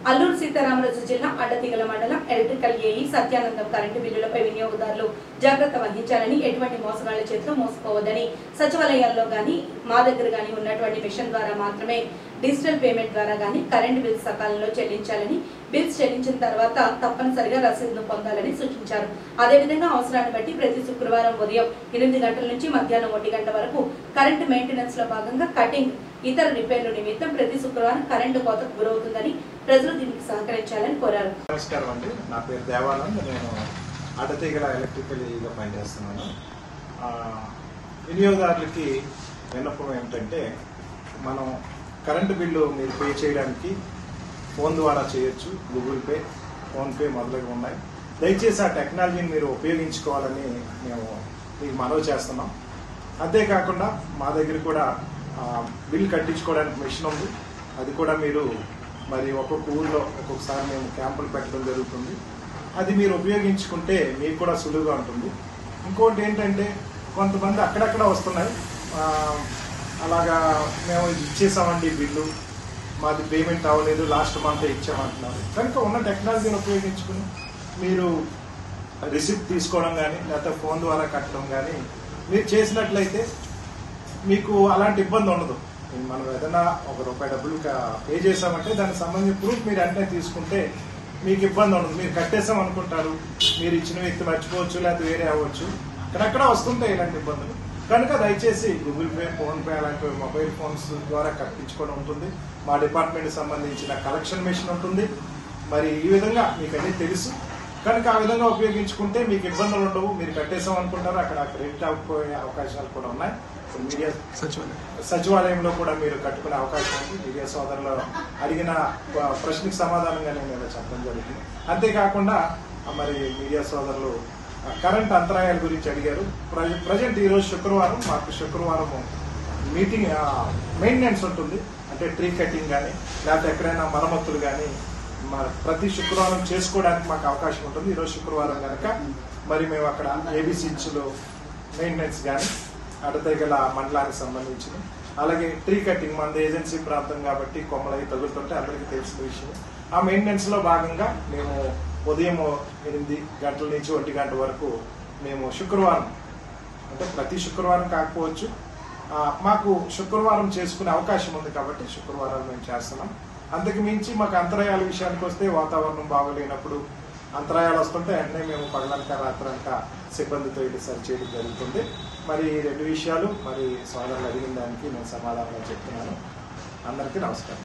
అల్లూరు సీతారామరాజు జిల్లా అడ్డతీగల మండలం electrical AE Satyanandam current బిల్లులపై వినియోగదారులు జాగ్రత్త వహించాలని ఎటువంటి మోసగాళ్ల చేతిలో మోసపోవద్దని సచివాలయాల్లో గాని మా దగ్గర గాని ఉన్నటువంటి మిషన్ ద్వారా మాత్రమే డిజిటల్ పేమెంట్ ద్వారా గాని కరెంటు బిల్స్ సకాలంలో చెల్లించాలని బిల్స్ చెల్లించిన తర్వాత తప్పనిసరిగా రసీదును పొందాలని సూచించారు అదేవిధంగా అవసరాన్ని బట్టి ప్రతి శుక్రవారం ఉదయం ఎనిమిది గంటల నుంచి మధ్యాహ్నం ఒంటి గంట వరకు కరెంటు మెయింటెనెన్స్ లో భాగంగా కటింగ్ ఇతర రిపేర్లు నిమిత్తం ప్రతి శుక్రవారం కరెంటు కోతకు గురవుతుందని ప్రజలు దీనికి సహకరించాలని కోరారు నమస్కారం అండి నా పేరు దేవానంద్ నేను అడ్డతీగల ఎలక్ట్రికల్గా పనిచేస్తున్నాను ఆ, వినియోగదారులకి విన్నపం ఏమిటంటే మనం కరెంటు బిల్లు మీరు పే చేయడానికి ఫోన్ ద్వారా చేయొచ్చు గూగుల్ పే ఫోన్పే మొదలగు ఉన్నాయి దయచేసి ఆ టెక్నాలజీని మీరు ఉపయోగించుకోవాలని మేము మీకు మనవి చేస్తున్నాం అంతేకాకుండా మా దగ్గర కూడా ఆ, బిల్ కట్టించుకోవడానికి మిషన్ ఉంది అది కూడా మీరు మరి ఒక్కొక్క ఊర్లో ఒక్కొక్కసారి మేము క్యాంపులు పెట్టడం జరుగుతుంది అది మీరు ఉపయోగించుకుంటే మీకు కూడా సులువుగా ఉంటుంది ఇంకోటి ఏంటంటే కొంతమంది అక్కడక్కడ వస్తున్నాయి ఆ, అలాగా మేము ఇది ఇచ్చేసామండి బిల్లు మాది పేమెంట్ అవ్వలేదు లాస్ట్ మంత్ ఇచ్చామంటున్నారు కనుక ఉన్న టెక్నాలజీని ఉపయోగించుకుని మీరు రిసిప్ట్ తీసుకోవడం కానీ లేకపోతే ఫోన్ ద్వారా కట్టడం కానీ మీరు చేసినట్లయితే మీకు అలాంటి ఇబ్బంది ఉండదు మనం ఏదైనా ఒక రూపాయి డబ్బులు పే చేసామంటే దానికి సంబంధించిన ప్రూఫ్ మీరు వెంటనే తీసుకుంటే మీకు ఇబ్బంది ఉండదు మీరు కట్టేసాం అనుకుంటారు మీరు ఇచ్చిన వ్యక్తి మర్చిపోవచ్చు లేకపోతే వేరే అవ్వచ్చు అక్కడక్కడ వస్తుంటాయి ఇలాంటి ఇబ్బందులు కనుక దయచేసి గూగుల్ పే ఫోన్ పే అలాంటి మొబైల్ ఫోన్స్ ద్వారా కట్టించుకోవడం ఉంటుంది మా డిపార్ట్మెంట్ సంబంధించిన కలెక్షన్ మెషిన్ ఉంటుంది మరి ఈ విధంగా మీకు అన్ని తెలుసు కనుక ఆ విధంగా ఉపయోగించుకుంటే మీకు ఇబ్బందులు ఉండవు మీరు కట్టేసాం అనుకుంటారు అక్కడ క్రెడిట్ అవ్వకపోయే అవకాశాలు కూడా ఉన్నాయి ఇప్పుడు మీడియా సచివాలయంలో కూడా మీరు కట్టుకునే అవకాశం ఉంది మీడియా సోదరులు అడిగిన ప- ప్రశ్నకు సమాధానంగా నేను ఇలా చెప్పడం జరుగుతుంది అంతేకాకుండా ఆ, మరి మీడియా సోదరులు ఆ, కరెంట్ అంతరాయాల గురించి అడిగారు ప్ర- ప్రజెంట్ ఈరోజు శుక్రవారం మాకు శుక్రవారం మీటింగ్ మెయింటెనెన్స్ ఉంటుంది అంటే ట్రీ కటింగ్ కానీ లేకపోతే ఎక్కడైనా మరమ్మతులు కానీ మరి ప్రతి శుక్రవారం చేసుకోవడానికి మాకు అవకాశం ఉంటుంది ఈరోజు శుక్రవారం కనుక మరి మేము అక్కడ ఏబిసిచ్లో మెయింటెనెన్స్ కానీ అడతగల మండలానికి సంబంధించిన అలాగే ట్రీ కటింగ్ మన ఏజెన్సీ ప్రాంతం కాబట్టి కొమ్మలు అవి తగులుతుంటే అందరికీ తెలిసిన విషయం ఆ మెయింటెనెన్స్ లో భాగంగా మేము ఉదయం ఎనిమిది గంటల నుంచి ఒంటి గంట వరకు మేము శుక్రవారం అంటే ప్రతి శుక్రవారం కాకపోవచ్చు ఆ, మాకు శుక్రవారం చేసుకునే అవకాశం ఉంది కాబట్టి శుక్రవారం మేము చేస్తున్నాం అంతకు మించి మాకు అంతరాయాల విషయానికి వస్తే వాతావరణం బాగోలేనప్పుడు అంతరాయాలు వస్తుంటే వెంటనే మేము పగలనక రాత్రనక సిబ్బందితో ఇది సరి చేయడం జరుగుతుంది మరి ఈ రెండు విషయాలు మరి సోదరులు అడిగిన దానికి నేను సమాధానం చెప్తున్నాను అందరికీ నమస్కారం